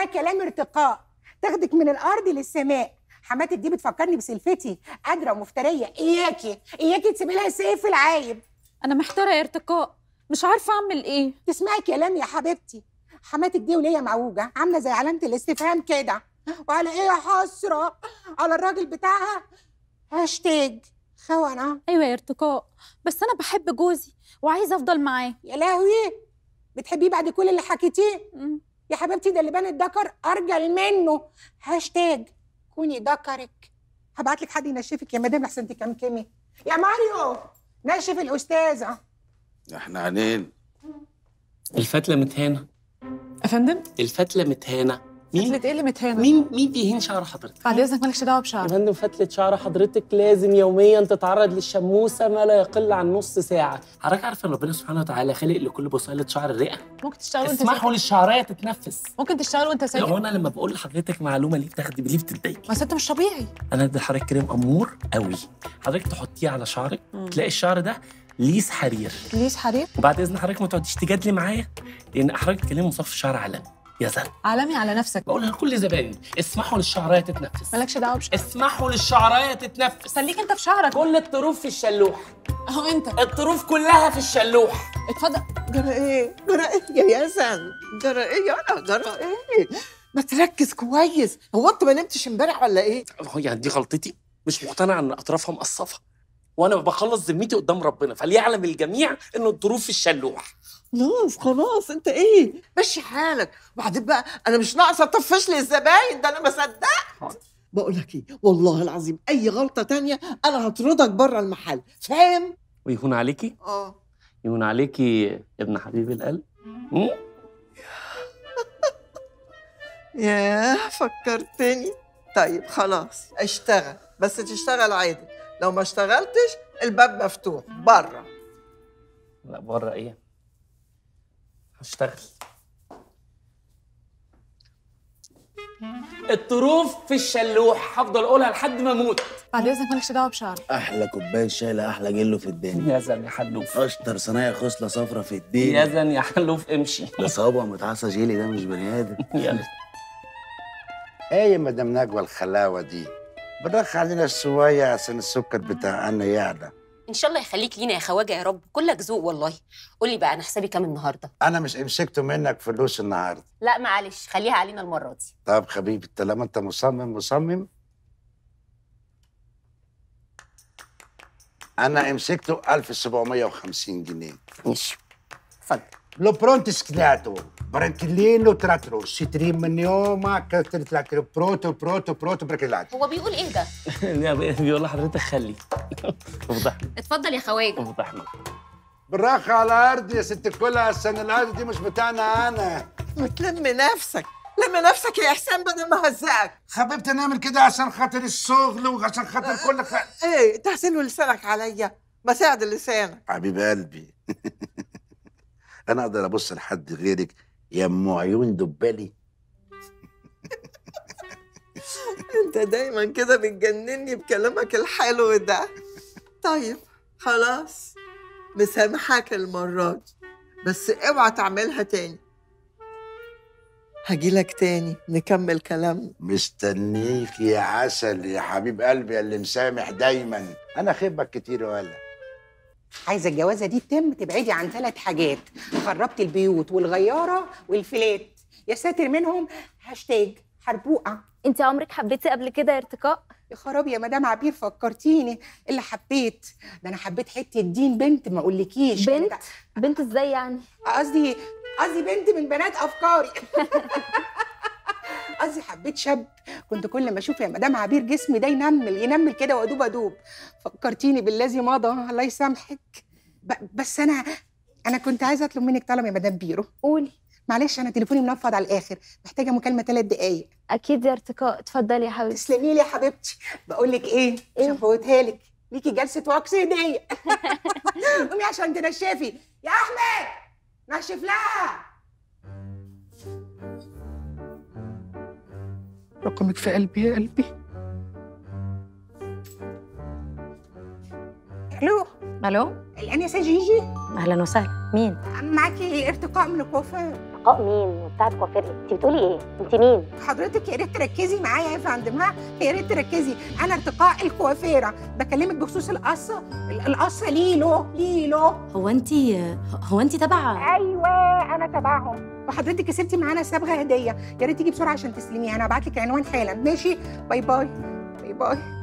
اسمها كلام ارتقاء تاخدك من الارض للسماء حماتك دي بتفكرني بسلفتي قادره ومفتريه اياكي اياكي تسيبي لها سيف العايب انا محتاره يا ارتقاء مش عارفه اعمل ايه تسمعي كلام يا حبيبتي حماتك دي وليا معوجه عامله زي علامه الاستفهام كده وعلى ايه يا حسره على الراجل بتاعها هاشتاج خونه ايوه يا ارتقاء بس انا بحب جوزي وعايزه افضل معاه يا لهوي بتحبيه بعد كل اللي حكيتيه مم. يا حبيبتي ده اللي بان الدكر ارجل منه هاشتاج كوني دكرك هبعت لك حد ينشفك يا مدام لحسن تكمكمي يا ماريو نشف الاستاذه احنا عنين الفتلة متهانة افندم الفتلة متهانة مين فتلة ايه اللي متهانة؟ مين مين بيهين شعر حضرتك؟ بعد اذنك مالكش دعوه يا بشعر فندم فتلة شعر حضرتك لازم يوميا تتعرض للشموسة ما لا يقل عن نص ساعة حضرتك عارف ان ربنا سبحانه وتعالى خلق لكل بصيلة شعر الرئة ممكن تشتغل وانت اسمحوا ساكت للشعرية تتنفس ممكن تشتغل وانت ساكت هو انا لما بقول لحضرتك معلومة ليه بتاخدي بليه بتتضايقي بس انت مش طبيعي انا ادي لحضرتك كريم امور قوي حضرتك تحطيه على شعرك تلاقي الشعر ده ليس حرير ليس حرير وبعد اذن حضرتك ما تقعديش تجادلي معايا لان حضرتك تكلمي مصف شعر عالمي يا زلمه عالمي على نفسك بقولها لكل زبايني اسمحوا للشعرايه تتنفس مالكش دعوه بشعر اسمحوا للشعرايه تتنفس خليك انت في شعرك كل الطروف في الشلوح اهو انت الطروف كلها في الشلوح اتفضل جرى ايه؟ جرى ايه يا يزن؟ جرى ايه يا جرى ايه؟ ما تركز كويس، هو انت ما نمتش امبارح ولا ايه؟ هو يعني دي غلطتي مش مقتنع ان اطرافها مقصفه وانا بخلص ذمتي قدام ربنا فليعلم الجميع ان الظروف في الشلوح خلاص خلاص انت ايه؟ مشي حالك، وبعدين بقى انا مش ناقصه اطفش لي الزباين ده انا ما صدقت. بقول لك ايه؟ والله العظيم اي غلطه تانية انا هطردك بره المحل، فاهم؟ ويهون عليكي اه يهون عليكي ابن حبيب القلب م? ياه فكرتني طيب خلاص اشتغل بس تشتغل عادي لو ما اشتغلتش الباب مفتوح بره لا بره ايه هشتغل الطروف في الشلوح هفضل اقولها لحد ما اموت بعد اذنك مالكش دعوه بشعر احلى كوبايه شاي لا احلى جلو في الدنيا يا زن يا حلوف اشطر صنايع خصله صفرة في يا الدنيا زن يا حلوف امشي ده صابع متعصى جيلي ده مش بني ادم يلا ايه يا مدام نجوى الخلاوه دي بالراحه علينا شويه عشان السكر بتاعنا يعلى ان شاء الله يخليك لينا يا خواجه يا رب كلك ذوق والله قولي بقى انا حسابي كام النهارده انا مش امسكته منك فلوس النهارده لا معلش خليها علينا المره دي طب حبيبي طالما انت مصمم مصمم انا امسكته 1750 جنيه ماشي اتفضل Lo pronto sclato, branchillino tratro, si triminoma, catritlatro, pronto, pronto, pronto, branchillato. هو بيقول ايه ده بيقول لحضرتك خلي افضحنا اتفضل يا خواجه افضحنا بالراحة على الأرض يا ست الكل عشان الأرض دي مش بتاعنا أنا. ما تلم نفسك لم نفسك يا احسان بدل ما هزقك حبيبتي نعمل كده عشان خاطر الشغل وعشان خاطر كل خ... ايه تحسن لسانك عليا بساعد لسانك حبيب قلبي انا اقدر ابص لحد غيرك يا ام عيون دبالي انت دايما كده بتجنني بكلامك الحلو ده طيب خلاص مسامحاك المرة دي بس اوعى تعملها تاني هجيلك تاني نكمل كلامنا مستنيك يا عسل يا حبيب قلبي اللي مسامح دايما انا خيبك كتير ولا عايزه الجوازه دي تتم تبعدي عن ثلاث حاجات خربتي البيوت والغياره والفلات يا ساتر منهم هاشتاج حربوقه انت عمرك حبيتي قبل كده يا ارتقاء يا خرابي يا مدام عبير فكرتيني اللي حبيت ده انا حبيت حته دين بنت ما اقولكيش بنت بنت ازاي يعني قصدي قصدي بنت من بنات افكاري قصدي حبيت شاب كنت كل ما اشوف يا مدام عبير جسمي ده ينمل ينمل كده وادوب ادوب فكرتيني بالذي مضى الله يسامحك ب- بس انا انا كنت عايزه اطلب منك طلب يا مدام بيرو قولي معلش انا تليفوني منفض على الاخر محتاجه مكالمه ثلاث دقايق اكيد يا ارتقاء اتفضلي يا حبيبتي تسلمي لي يا حبيبتي بقول لك ايه إيه؟ شفوتها لك ليكي جلسه وكس هديه قومي عشان تنشفي يا احمد نشف لها رقمك في قلبي يا قلبي الو الو الانسه جيجي اهلا وسهلا مين معاكي ارتقاء من الكوافير ارتقاء مين وبتاعت كوافير ايه انت بتقولي ايه انت مين حضرتك يا ريت تركزي معايا يا فندم ها يا ريت تركزي انا ارتقاء الكوافيره بكلمك بخصوص القصه ال- القصه ليلو ليلو هو انت هو انت تبع ايوه انا تبعهم وحضرتك كسبتي معانا صبغه هديه يا ريت تيجي بسرعه عشان تسلميها انا هبعت لك العنوان حالا ماشي باي باي باي باي